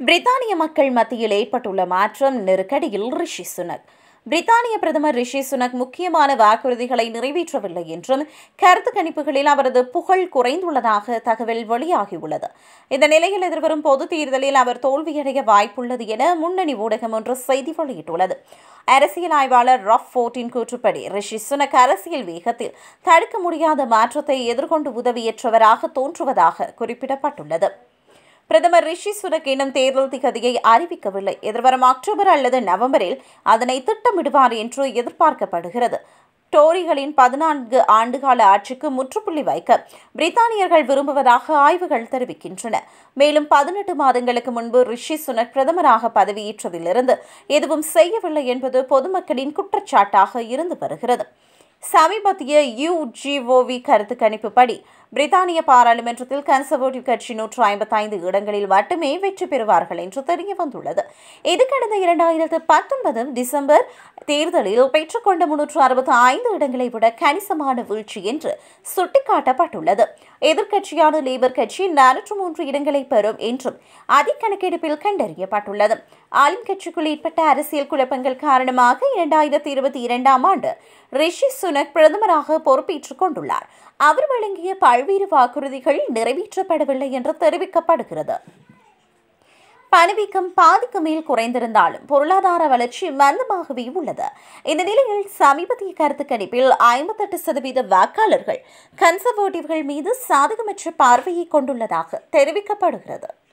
பிரித்தானிய மக்கள் மத்தியில் ஏற்பட்டுள்ள மாற்றம் நெருக்கடியில் ரிஷி சுனக் பிரித்தானிய பிரதமர் ரிஷி சுனக் முக்கியமான வாக்குறுதிகளை நிறைவேற்றவில்லை என்றும் கருத்து கணிப்புகளில் அவரது புகழ் குறைந்துள்ளதாக தகவல் வெளியாகியுள்ளது இந்த நிலையில் எதிர்வரும் பொதுத் தேர்தலில் அவர் தோல்வியடைய வாய்ப்புள்ளது என முன்னணி ஊடகம் ஒன்று செய்தி வெளியிட்டுள்ளது அரசியல் ஆய்வாளர் ரஃப் ஃபோர்டின் கூற்றுப்படி ரிஷி சுனக் அரசியல் வேகத்தில் தடுக்க முடியாத மாற்றத்தை எதிர்கொண்டு உதவியற்றவராக தோன்றுவதாக குறிப்பிடப்பட்டுள்ளது பிரதமர் ரிஷி சுனக் இன்னும் தேர்தல் திகதியை அறிவிக்கவில்லை எதிர்வரும் அக்டோபர் அல்லது நவம்பரில் அதனை திட்டமிடுவார் என்று எதிர்பார்க்கப்படுகிறது டோரிகளின் பதினான்கு ஆண்டுகால ஆட்சிக்கு முற்றுப்புள்ளி வைக்க பிரித்தானியர்கள் விரும்புவதாக ஆய்வுகள் தெரிவிக்கின்றன மேலும் பதினெட்டு மாதங்களுக்கு முன்பு ரிஷி சுனக் பிரதமராக பதவியேற்றதிலிருந்து எதுவும் செய்யவில்லை என்பது பொதுமக்களின் குற்றச்சாட்டாக இருந்து வருகிறது சமீபத்திய யுஜிஓவி கருத்து கணிப்புப்படி பிரித்தானிய பாராளுமன்றத்தில் கன்சர்வேட்டிவ் கட்சி நூற்று ஐம்பத்தைந்து இடங்களில் மட்டுமே வெற்றி பெறுவார்கள் என்று தெரிய வந்துள்ளது இது கடந்த இரண்டாயிரத்து பத்தொன்பது டிசம்பர் தேர்தலில் பெற்றுக்கொண்ட முன்னூற்று அறுபத்தி ஐந்து இடங்களை விட கணிசமான வீழ்ச்சி என்று சுட்டிக்காட்டப்பட்டுள்ளது எதிர்க்கட்சியான லேபர் கட்சி நானூற்று மூன்று இடங்களை பெறும் என்றும் அதிகணக்கெடுப்பில் கண்டறியப்பட்டுள்ளது ஆளும் கட்சிக்குள் ஏற்பட்ட அரசியல் குழப்பங்கள் காரணமாக இரண்டாயிரத்தி இருபத்தி இரண்டாம் ஆண்டு ரிஷி சுனக் பிரதமராக பொறுப்பேற்றுக் கொண்டுள்ளார் அவர் வழங்கிய பல்வேறு வாக்குறுதிகள் நிறைவேற்றப்படவில்லை என்று தெரிவிக்கப்படுகிறது பணவீக்கம் பாதிக்கு மேல் குறைந்திருந்தாலும் பொருளாதார வளர்ச்சி மந்தமாகவே உள்ளது இந்த நிலையில் சமீபத்திய கருத்து கணிப்பில் ஐம்பத்தெட்டு சதவீத வாக்காளர்கள் கன்சர்வேட்டிவ்கள் மீது சாதகமற்ற பார்வையை கொண்டுள்ளதாக தெரிவிக்கப்படுகிறது